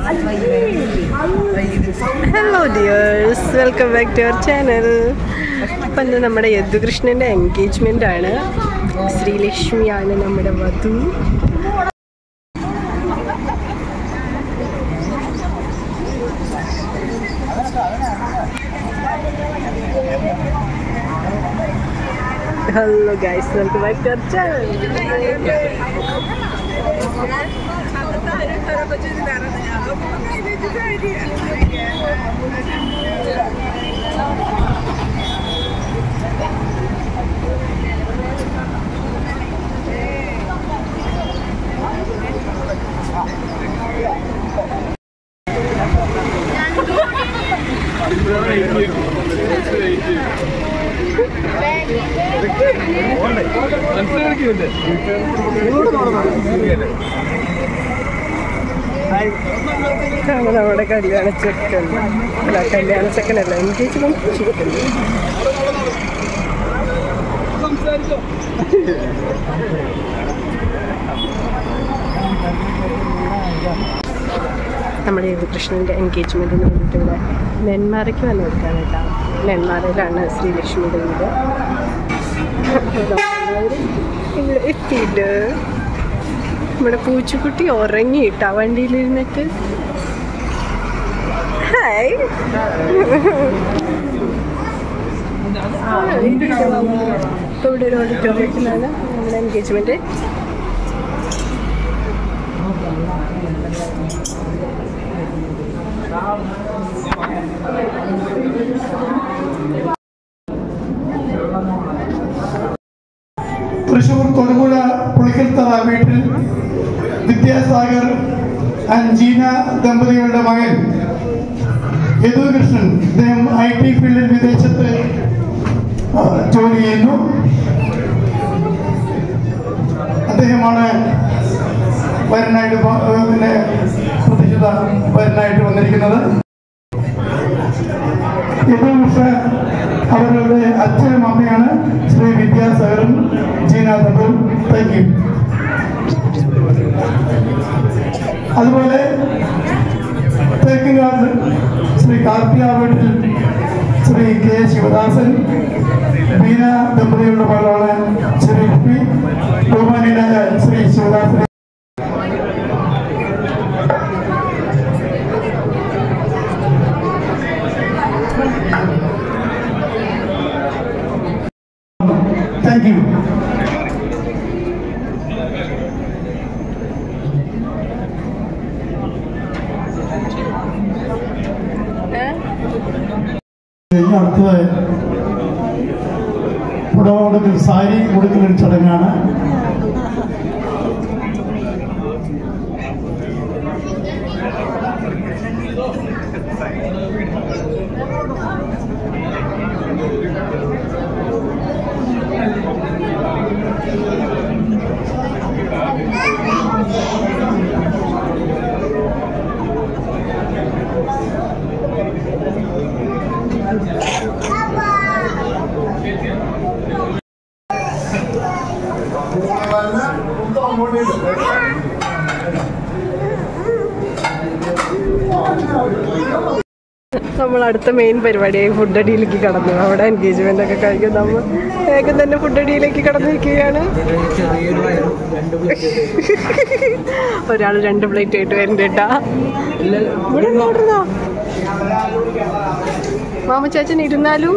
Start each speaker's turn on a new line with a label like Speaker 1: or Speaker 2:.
Speaker 1: Hello dears welcome back to our channel അപ്പം ഇന്ന് നമ്മുടെ യദുകൃഷ്ണൻ്റെ എൻഗേജ്മെൻ്റ് ആണ് ശ്രീലക്ഷ്മിയാണ് നമ്മുടെ വധു hello guys welcome back to our channel ഇതാണ് നമ്മുടെ കല്യാണ ചെക്കൻ അല്ല കല്യാണ ചെക്കനല്ല എൻഗേജ്മെന്റ് ചെക്കൻ നമ്മുടെ യദുകൃഷ്ണൻ്റെ എൻഗേജ്മെൻറ്റിന് വേണ്ടിയിട്ട് ഇവിടെ നെന്മാറയ്ക്ക് വന്ന് കൊടുക്കാൻ കേട്ടോ നെന്മാറയിലാണ് ശ്രീലക്ഷ്മിയുടെ വീട് ഇവിടെ എത്തിയിട്ട് നമ്മുടെ പൂച്ചുകുട്ടി ഉറങ്ങിയിട്ടാ വണ്ടിയിലിരുന്നിട്ട് ഹായ് ഇപ്പോൾ ഇവിടെ ഒരു ഓഡിറ്റോറിയത്തിലാണ് നമ്മുടെ എൻഗേജ്മെൻറ്റ്
Speaker 2: തൃശൂർ തൊടുപുഴ പുളിക്കൽത്തറ വീട്ടിൽ വിദ്യാസാഗർ ആൻഡ് ജീന ദമ്പതികളുടെ മകൻ യദുകൃഷ്ണൻ ഇദ്ദേഹം ഐ ടി ഫീൽഡിൽ വിദേശത്ത് ആ, ജോലി ചെയ്യുന്നു അദ്ദേഹമാണ് വരനായിട്ട് പ- ഏ, പിന്നെ പ്രതിഷ്ഠിത വരനായിട്ട് വന്നിരിക്കുന്നത് യദുകൃഷ്ണൻ അവരുടെ അച്ഛനും അമ്മയാണ് ശ്രീ വിദ്യാസാഗറും ജീന ദമ്പും താങ്ക് യു അതുപോലെ തേക്കുകാട് ശ്രീ കാർത്തിക വീട്ടിൽ ശ്രീ കെ ശിവദാസൻ ബീന ദമ്പതികളുടെ മകളാണ് ശ്രീ പി ബഹുമാനീയനായ ശ്രീ ശിവദാസൻ താങ്ക് യു ഇനി അടുത്തത് പുടവ കൊടുക്കൽ സാരി കൊടുക്കൽ ഒരു ചടങ്ങാണ്
Speaker 1: നമ്മൾ അടുത്ത മെയിൻ പരിപാടിയായി ഫുഡ് അടിയിലേക്ക് കടന്നു അവിടെ എൻഗേജ്മെന്റ് ഒക്കെ കഴിഞ്ഞു നമ്മൾ വേഗം തന്നെ ഫുഡ് അടിയിലേക്ക് കടന്നിരിക്കുകയാണ് ഒരാൾ രണ്ട് പ്ലേറ്റ് ആയിട്ട് വരുന്നുണ്ട് കേട്ടാ ഇവിടെ ഇരുന്നോ, ഇവിടെ ഇരുന്നോ. മാമ ചാച്ചൻ ഇരുന്നാലും